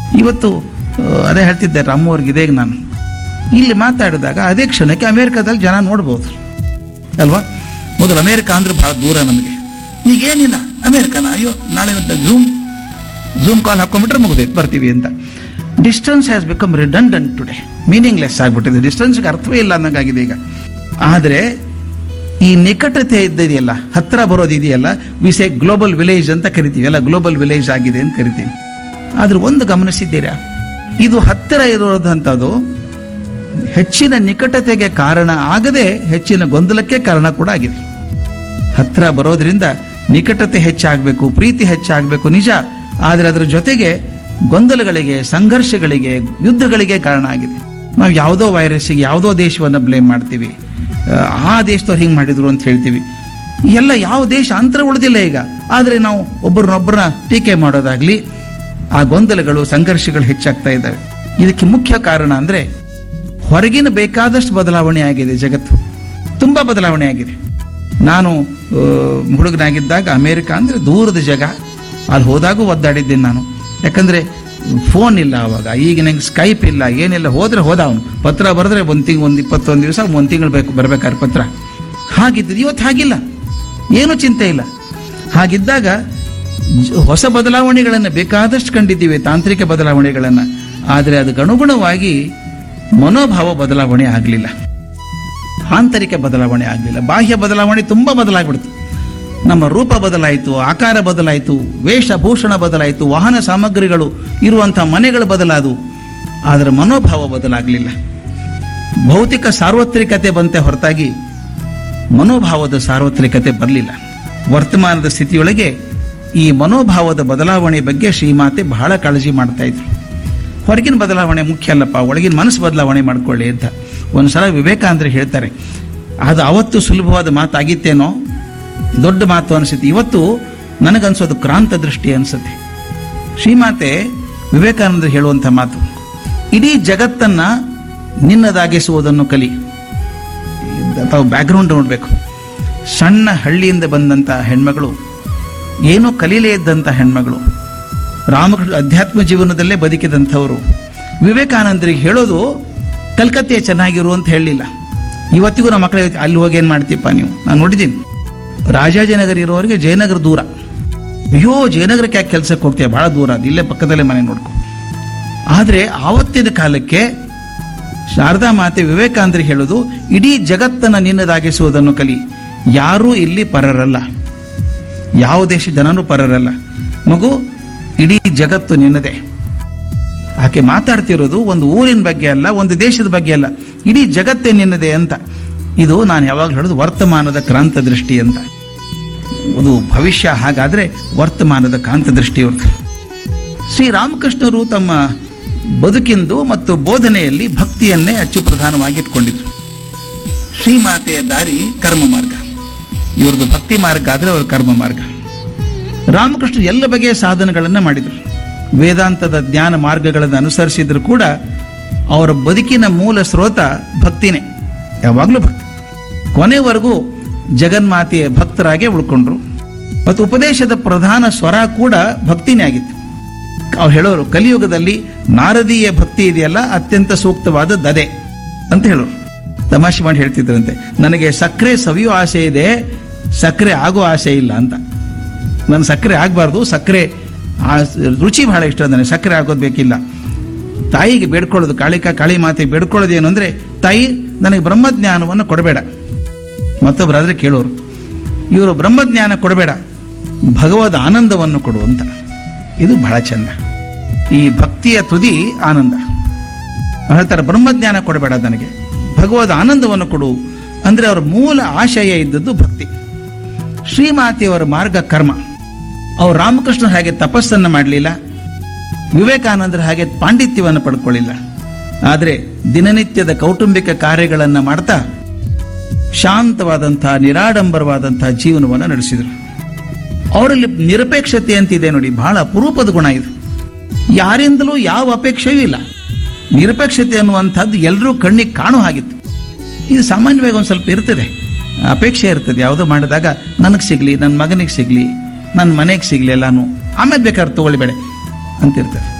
ಇವತ್ತು ಆ, ಅದೇ ಹೇಳ್ತಿದ್ದೆ ರಾಮವ್ರಿಗೆ ಇದೇ ನಾನು ಇಲ್ಲಿ ಮಾತಾಡಿದಾಗ ಅದೇ ಕ್ಷಣಕ್ಕೆ ಅಮೆರಿಕದಲ್ಲಿ ಜನ ನೋಡ್ಬೋದು ಅಲ್ವಾ ಮೊದಲು ಅಮೆರಿಕ ಅಂದ್ರೆ ಬಹಳ ದೂರ ನಮಗೆ ಈಗೇನಿಲ್ಲ ಅಮೆರಿಕನ ಅಯ್ಯೋ ನಾಳೆ ಝೂಮ್ ಝೂಮ್ ಕಾಲ್ ಹಾಕೊಂಡ್ಬಿಟ್ರೆ ಮುಗಿದೈತೆ ಬರ್ತೀವಿ ಅಂತ distance has become redundant today meaningless ಆಗ್ಬಿಟ್ಟಿದೆ ಡಿಸ್ಟೆನ್ಸ್ಗೆ ಅರ್ಥವೇ ಇಲ್ಲ ಅನ್ನಂಗಾಗಿದೆ ಈಗ ಆದರೆ ಈ ನಿಕಟತೆ ಇದ್ದಿದೆಯಲ್ಲ ಹತ್ರ ಬರೋದಿದೆಯಲ್ಲ ವಿಸೆ ಗ್ಲೋಬಲ್ ವಿಲೇಜ್ ಅಂತ ಕರಿತೀವಿ ಅಲ್ಲ ಗ್ಲೋಬಲ್ ವಿಲೇಜ್ ಆಗಿದೆ ಅಂತ ಕರಿತೀವಿ ಆದ್ರೆ ಒಂದು ಗಮನಿಸಿದ್ದೀರಾ ಇದು ಹತ್ತಿರ ಇರೋದಂಥದ್ದು ಹೆಚ್ಚಿನ ನಿಕಟತೆಗೆ ಕಾರಣ ಆಗದೆ ಹೆಚ್ಚಿನ ಗೊಂದಲಕ್ಕೆ ಕಾರಣ ಕೂಡ ಆಗಿದೆ ಹತ್ರ ಬರೋದ್ರಿಂದ ನಿಕಟತೆ ಹೆಚ್ಚಾಗಬೇಕು ಪ್ರೀತಿ ಹೆಚ್ಚಾಗಬೇಕು ನಿಜ ಆದರೆ ಅದರ ಜೊತೆಗೆ ಗೊಂದಲಗಳಿಗೆ ಸಂಘರ್ಷಗಳಿಗೆ ಯುದ್ಧಗಳಿಗೆ ಕಾರಣ ಆಗಿದೆ ನಾವು ಯಾವುದೋ ವೈರಸ್ಸಿಗೆ ಯಾವುದೋ ದೇಶವನ್ನು ಬ್ಲೇಮ್ ಮಾಡ್ತೀವಿ ಆ, ಆ ದೇಶದವ್ರು ಹಿಂಗೆ ಮಾಡಿದ್ರು ಅಂತ ಹೇಳ್ತೀವಿ ಎಲ್ಲ ಯಾವ ದೇಶ ಅಂತರ ಉಳಿದಿಲ್ಲ ಈಗ ಆದರೆ ನಾವು ಒಬ್ಬರನ್ನೊಬ್ಬರನ್ನ ಟೀಕೆ ಮಾಡೋದಾಗ್ಲಿ ಆ ಗೊಂದಲಗಳು ಸಂಘರ್ಷಗಳು ಹೆಚ್ಚಾಗ್ತಾ ಇದ್ದಾವೆ ಇದಕ್ಕೆ ಮುಖ್ಯ ಕಾರಣ ಅಂದ್ರೆ ಹೊರಗಿನ ಬೇಕಾದಷ್ಟು ಬದಲಾವಣೆ ಆಗಿದೆ ಜಗತ್ತು ತುಂಬಾ ಬದಲಾವಣೆ ಆಗಿದೆ ನಾನು ಆ, ಹುಡುಗನಾಗಿದ್ದಾಗ ಅಮೇರಿಕ ಅಂದ್ರೆ ದೂರದ ಜಗ ಅಲ್ಲಿ ಹೋದಾಗೂ ಒದ್ದಾಡಿದ್ದೀನಿ ನಾನು ಯಾಕಂದ್ರೆ ಫೋನ್ ಇಲ್ಲ ಅವಾಗ ಈಗ ನಂಗೆ ಸ್ಕೈಪ್ ಇಲ್ಲ ಏನಿಲ್ಲ ಹೋದ್ರೆ ಹೋದ ಅವನು ಪತ್ರ ಬರೆದ್ರೆ ಒಂದು ತಿಂಗ್ ಒಂದು ಇಪ್ಪತ್ತೊಂದು ದಿವಸ ಒಂದು ತಿಂಗಳು ಬೇಕು ಬರ್ಬೇಕಾದ್ರೆ ಪತ್ರ ಹಾಗಿದ್ದು ಇವತ್ತು ಹಾಗಿಲ್ಲ ಏನು ಚಿಂತೆ ಇಲ್ಲ ಹಾಗಿದ್ದಾಗ ಜ- ಹೊಸ ಬದಲಾವಣೆಗಳನ್ನು ಬೇಕಾದಷ್ಟು ಕಂಡಿದ್ದೀವಿ ತಾಂತ್ರಿಕ ಬದಲಾವಣೆಗಳನ್ನು ಆದರೆ ಅದಕ್ಕೆ ಅನುಗುಣವಾಗಿ ಮನೋಭಾವ ಬದಲಾವಣೆ ಆಗಲಿಲ್ಲ ಆಂತರಿಕ ಬದಲಾವಣೆ ಆಗಲಿಲ್ಲ ಬಾಹ್ಯ ಬದಲಾವಣೆ ತುಂಬ ಬದಲಾಗ್ಬಿಡ್ತು ನಮ್ಮ ರೂಪ ಬದಲಾಯಿತು ಆಕಾರ ಬದಲಾಯಿತು ವೇಷಭೂಷಣ ಬದಲಾಯಿತು ವಾಹನ ಸಾಮಗ್ರಿಗಳು ಇರುವಂತಹ ಮನೆಗಳು ಬದಲಾದವು ಆದರೆ ಮನೋಭಾವ ಬದಲಾಗಲಿಲ್ಲ ಭೌತಿಕ ಸಾರ್ವತ್ರಿಕತೆ ಬಂತೆ ಹೊರತಾಗಿ ಮನೋಭಾವದ ಸಾರ್ವತ್ರಿಕತೆ ಬರಲಿಲ್ಲ ವರ್ತಮಾನದ ಸ್ಥಿತಿಯೊಳಗೆ ಈ ಮನೋಭಾವದ ಬದಲಾವಣೆ ಬಗ್ಗೆ ಶ್ರೀಮಾತೆ ಬಹಳ ಕಾಳಜಿ ಮಾಡ್ತಾ ಇದ್ರು ಹೊರಗಿನ ಬದಲಾವಣೆ ಮುಖ್ಯ ಅಲ್ಲಪ್ಪ ಒಳಗಿನ ಮನಸ್ಸು ಬದಲಾವಣೆ ಮಾಡ್ಕೊಳ್ಳಿ ಅಂತ ಒಂದ್ಸಲ ವಿವೇಕಾನಂದರು ಹೇಳ್ತಾರೆ ಅದು ಅವತ್ತು ಸುಲಭವಾದ ಮಾತಾಗಿತ್ತೇನೋ ದೊಡ್ಡ ಮಾತು ಅನಿಸುತ್ತೆ ಇವತ್ತು ನನಗನ್ಸೋದು ಕ್ರಾಂತ ದೃಷ್ಟಿ ಅನ್ಸುತ್ತೆ ಶ್ರೀಮಾತೆ ವಿವೇಕಾನಂದರು ಹೇಳುವಂಥ ಮಾತು ಇಡೀ ಜಗತ್ತನ್ನ ನಿನ್ನದಾಗಿಸುವುದನ್ನು ಕಲಿ ತಾವು ಬ್ಯಾಕ್ಗ್ರೌಂಡ್ ನೋಡಬೇಕು ಸಣ್ಣ ಹಳ್ಳಿಯಿಂದ ಬಂದಂಥ ಹೆಣ್ಮಗಳು ಏನೂ ಕಲೀಲೇ ಇದ್ದಂಥ ಹೆಣ್ಮಗಳು ರಾಮಕೃಷ್ಣ ಅಧ್ಯಾತ್ಮ ಜೀವನದಲ್ಲೇ ಬದುಕಿದಂಥವರು ವಿವೇಕಾನಂದರಿಗೆ ಹೇಳೋದು ಕಲ್ಕತ್ತೆ ಚೆನ್ನಾಗಿರು ಅಂತ ಹೇಳಲಿಲ್ಲ ಇವತ್ತಿಗೂ ನಮ್ಮ ಮಕ್ಕಳಿಗೆ ಅಲ್ಲಿ ಹೋಗಿ ಏನು ಮಾಡ್ತೀಪ್ಪ ನೀವು ನಾನು ನೋಡಿದ್ದೀನಿ ರಾಜಾಜಿನಗರ ಇರೋರಿಗೆ ಜಯನಗರ ದೂರ ಅಯ್ಯೋ ಜಯನಗರಕ್ಕೆ ಯಾಕೆ ಕೆಲಸಕ್ಕೆ ಹೋಗ್ತೀಯ ಬಹಳ ದೂರ ಅದು ಇಲ್ಲೇ ಪಕ್ಕದಲ್ಲೇ ಮನೆ ನೋಡ್ಕೊ ಆದರೆ ಆವತ್ತಿನ ಕಾಲಕ್ಕೆ ಶಾರದಾ ಮಾತೆ ವಿವೇಕಾನಂದರಿಗೆ ಹೇಳೋದು ಇಡೀ ಜಗತ್ತನ್ನ ನಿನ್ನದಾಗಿಸುವುದನ್ನು ಕಲಿ ಯಾರೂ ಇಲ್ಲಿ ಪರರಲ್ಲ ಯಾವ ದೇಶ ಜನನೂ ಪರರಲ್ಲ ಮಗು ಇಡೀ ಜಗತ್ತು ನಿನ್ನದೇ ಆಕೆ ಮಾತಾಡ್ತಿರೋದು ಒಂದು ಊರಿನ ಬಗ್ಗೆ ಅಲ್ಲ ಒಂದು ದೇಶದ ಬಗ್ಗೆ ಅಲ್ಲ ಇಡೀ ಜಗತ್ತೇ ನಿನ್ನದೇ ಅಂತ ಇದು ನಾನು ಯಾವಾಗ ಹೇಳೋದು ವರ್ತಮಾನದ ಕ್ರಾಂತ ದೃಷ್ಟಿ ಅಂತ ಅದು ಭವಿಷ್ಯ ಹಾಗಾದ್ರೆ ವರ್ತಮಾನದ ಕಾಂತ ದೃಷ್ಟಿಯವ್ರದ್ದು ಶ್ರೀರಾಮಕೃಷ್ಣರು ತಮ್ಮ ಬದುಕಿಂದು ಮತ್ತು ಬೋಧನೆಯಲ್ಲಿ ಭಕ್ತಿಯನ್ನೇ ಅಚ್ಚು ಪ್ರಧಾನವಾಗಿ ಇಟ್ಕೊಂಡಿದ್ರು ಶ್ರೀಮಾತೆಯ ದಾರಿ ಕರ್ಮ ಮಾರ್ಗ ಇವ್ರದ್ದು ಭಕ್ತಿ ಮಾರ್ಗ ಆದ್ರೆ ಅವ್ರ ಕರ್ಮ ಮಾರ್ಗ ರಾಮಕೃಷ್ಣ ಎಲ್ಲ ಬಗೆಯ ಸಾಧನಗಳನ್ನ ಮಾಡಿದರು ವೇದಾಂತದ ಜ್ಞಾನ ಮಾರ್ಗಗಳನ್ನು ಅನುಸರಿಸಿದ್ರು ಕೂಡ ಅವರ ಬದುಕಿನ ಮೂಲ ಸ್ರೋತ ಭಕ್ತಿನೇ ಯಾವಾಗಲೂ ಭಕ್ತಿ ಕೊನೆವರೆಗೂ ಜಗನ್ಮಾತೆಯ ಭಕ್ತರಾಗೇ ಉಳ್ಕೊಂಡ್ರು ಮತ್ತು ಉಪದೇಶದ ಪ್ರಧಾನ ಸ್ವರ ಕೂಡ ಭಕ್ತಿನೇ ಆಗಿತ್ತು ಅವ್ರು ಹೇಳೋರು ಕಲಿಯುಗದಲ್ಲಿ ನಾರದೀಯ ಭಕ್ತಿ ಇದೆಯಲ್ಲ ಅತ್ಯಂತ ಸೂಕ್ತವಾದದ್ದು ಅದೇ ಅಂತ ಹೇಳೋರು ತಮಾಷೆ ಮಾಡಿ ಹೇಳ್ತಿದ್ರಂತೆ ನನಗೆ ಸಕ್ಕರೆ ಸವಿಯೋ ಆಸೆ ಇದೆ ಸಕ್ಕರೆ ಆಗೋ ಆಸೆ ಇಲ್ಲ ಅಂತ ನನ್ನ ಸಕ್ಕರೆ ಆಗಬಾರ್ದು ಸಕ್ಕರೆ ಆ ರುಚಿ ಬಹಳ ಇಷ್ಟ ನನಗೆ ಸಕ್ಕರೆ ಆಗೋದು ಬೇಕಿಲ್ಲ ತಾಯಿಗೆ ಬೇಡ್ಕೊಳ್ಳೋದು ಕಾಳಿಕ ಕಾಳಿ ಮಾತೆ ಬೇಡ್ಕೊಳ್ಳೋದು ಏನು ಅಂದ್ರೆ ತಾಯಿ ನನಗೆ ಬ್ರಹ್ಮಜ್ಞಾನವನ್ನು ಕೊಡಬೇಡ ಮತ್ತೊಬ್ಬರಾದ್ರೆ ಕೇಳೋರು ಇವರು ಬ್ರಹ್ಮಜ್ಞಾನ ಕೊಡಬೇಡ ಭಗವದ್ ಆನಂದವನ್ನು ಕೊಡು ಅಂತ ಇದು ಬಹಳ ಚಂದ ಈ ಭಕ್ತಿಯ ತುದಿ ಆನಂದ ಅವ್ರು ಹೇಳ್ತಾರೆ ಬ್ರಹ್ಮಜ್ಞಾನ ಕೊಡಬೇಡ ನನಗೆ ಭಗವದ್ ಆನಂದವನ್ನು ಕೊಡು ಅಂದ್ರೆ ಅವರ ಮೂಲ ಆಶಯ ಇದ್ದದ್ದು ಭಕ್ತಿ ಶ್ರೀಮಾತೆಯವರ ಮಾರ್ಗ ಕರ್ಮ ಅವ್ರು ರಾಮಕೃಷ್ಣ ಹಾಗೆ ತಪಸ್ಸನ್ನು ಮಾಡಲಿಲ್ಲ ವಿವೇಕಾನಂದರ ಹಾಗೆ ಪಾಂಡಿತ್ಯವನ್ನು ಪಡ್ಕೊಳ್ಳಿಲ್ಲ ಆದರೆ ದಿನನಿತ್ಯದ ಕೌಟುಂಬಿಕ ಕಾರ್ಯಗಳನ್ನು ಮಾಡ್ತಾ ಶಾಂತವಾದಂತಹ ನಿರಾಡಂಬರವಾದಂತಹ ಜೀವನವನ್ನು ನಡೆಸಿದರು ಅವರಲ್ಲಿ ನಿರಪೇಕ್ಷತೆ ಅಂತಿದೆ ನೋಡಿ ಬಹಳ ಅಪರೂಪದ ಗುಣ ಇದು ಯಾರಿಂದಲೂ ಯಾವ ಅಪೇಕ್ಷೆಯೂ ಇಲ್ಲ ನಿರಪೇಕ್ಷತೆ ಅನ್ನುವಂಥದ್ದು ಎಲ್ಲರೂ ಕಣ್ಣಿಗೆ ಕಾಣೋ ಹಾಗಿತ್ತು ಇದು ಸಾಮಾನ್ಯವಾಗಿ ಒಂದು ಸ್ವಲ್ಪ ಇರ್ತದೆ ಅಪೇಕ್ಷೆ ಇರ್ತದೆ ಯಾವುದೋ ಮಾಡಿದಾಗ ನನಗೆ ಸಿಗ್ಲಿ ನನ್ನ ಮಗನಿಗೆ ಸಿಗ್ಲಿ ನನ್ನ ಮನೆಗೆ ಸಿಗ್ಲಿ ಎಲ್ಲಾನು ಆಮೇಲೆ ಬೇಕಾದ್ರೆ ತಗೊಳ್ಬೇಡ ಅಂತಿರ್ತದೆ